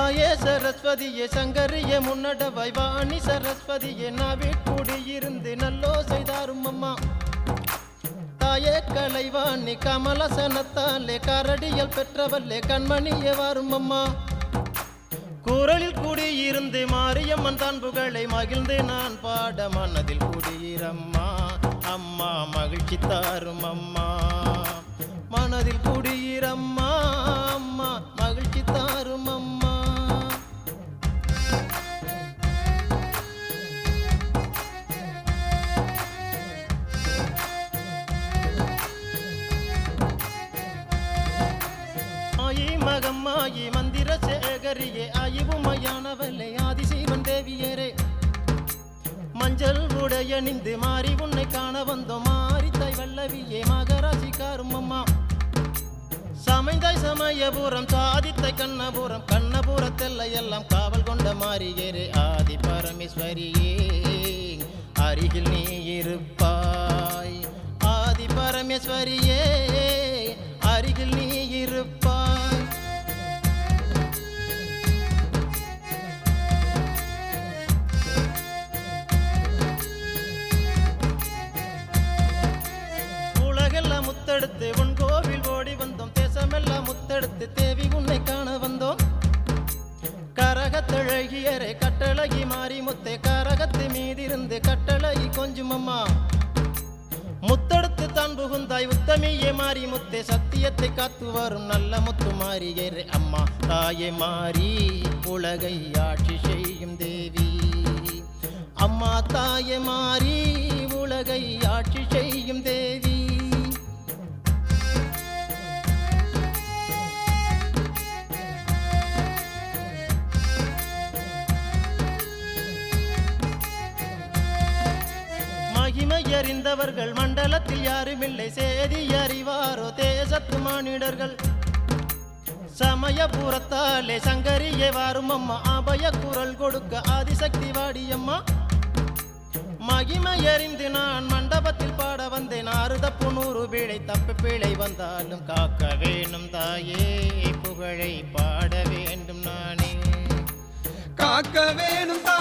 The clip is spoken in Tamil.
தாயே சரஸ்வதியே சங்கரியே முன்னடவாய் வாணி சரஸ்வதியே நாவில் கூடியிருந்து நல்லோ செய்தாரும் அம்மா தாயே கலைவாணி கமலசனத்தாலே கரடியல் பெற்றவல்லே கண்மணியே வாரும் அம்மா குரலில் கூடியிருந்து மாரியம்மன் தான் புகழை மகிழ்ந்து நான் பாட மனதில் கூடியிரம்மா அம்மா மகிழ்ச்சி தாரும் அம்மா மனதில் கூடியிரம்மா அம்மா மகிழ்ச்சி தாரும் அம்மா ஆயி மகம்மாயி மந்திர சேகரியே ஆயுவுமையானவல்லே ஆதிசீவன் தேவியரே மஞ்சள் உடையணிந்து மாறி உன்னை காண வந்தோம் மாரித்தாய் வல்லவியே மகராசிக்காரும் அம்மா சமைந்தாய் சமயபுரம் சாதித்த கண்ணபுரம் கண்ணபுரத்தெல்லை எல்லாம் காவல் கொண்ட மாறியரே ஆதி பரமேஸ்வரியே அருகில் நீ இருப்பாய் ஆதி பரமேஸ்வரியே அருகில் நீ இருப்பாய் உலகெல்லாம் முத்தெடுத்து உன் கோவில் ஓடி வந்தோம் தேசமெல்லாம் முத்தெடுத்து தேவி உன்னை காண வந்தோம் கரகத்தழகியரே கட்டழகி மாறி முத்தே கரகத்து மீதிருந்து கட்டழகி கொஞ்சம் அம்மா முத்தெடுத்து தான் புகுந்தாய் உத்தமியே மாறி முத்தே சத்தியத்தை காத்து வரும் நல்ல முத்து மாறியரே அம்மா தாயே மாறி உலகை ஆட்சி செய்யும் தேவி அம்மா தாயே மாறி உலகை ஆட்சி செய்யும் தேவி மகிமை அறிந்தவர்கள் மண்டலத்தில் யாருமில்லை சேதி அறிவாரோ தேசத்து மானிடர்கள் சமயபுரத்தாலே சங்கரியே வாரும் அம்மா அபய குரல் கொடுக்க ஆதிசக்தி வாடியம்மா மகிமை அறிந்து நான் மண்டபத்தில் பாட வந்தேன் ஆறு தப்பு நூறு பிழை தப்பு பிழை வந்தாலும் காக்க வேணும் தாயே புகழை பாட வேண்டும் நானே காக்க வேணும்